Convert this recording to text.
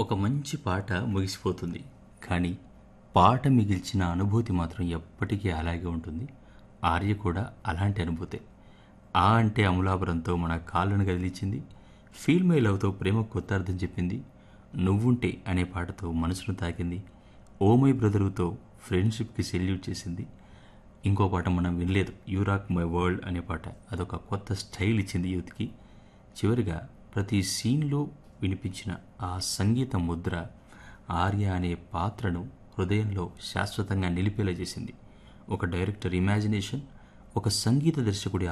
ఒక మంచి పాట ముగిసిపోతుంది కానీ పాట మిగిల్చిన అనుభూతి మాత్రం ఎప్పటికీ అలాగే ఉంటుంది ఆర్య కూడా అలాంటి అనుభూతే ఆ అంటే అమలాపురంతో మన కాళ్ళను కదిలించింది ఫీల్ మై లవ్తో ప్రేమ కొత్త అర్థం చెప్పింది నువ్వుంటే అనే పాటతో మనసును తాకింది ఓ మై బ్రదరుతో ఫ్రెండ్షిప్కి సెల్యూట్ చేసింది ఇంకో పాట మనం వినలేదు యూ రాక్ మై వరల్డ్ అనే పాట అదొక కొత్త స్టైల్ ఇచ్చింది యూత్కి చివరిగా ప్రతి సీన్లో వినిపించిన ఆ సంగీత ముద్ర ఆర్య అనే పాత్రను హృదయంలో శాశ్వతంగా నిలిపేలా చేసింది ఒక డైరెక్టర్ ఇమాజినేషన్ ఒక సంగీత దర్శకుడి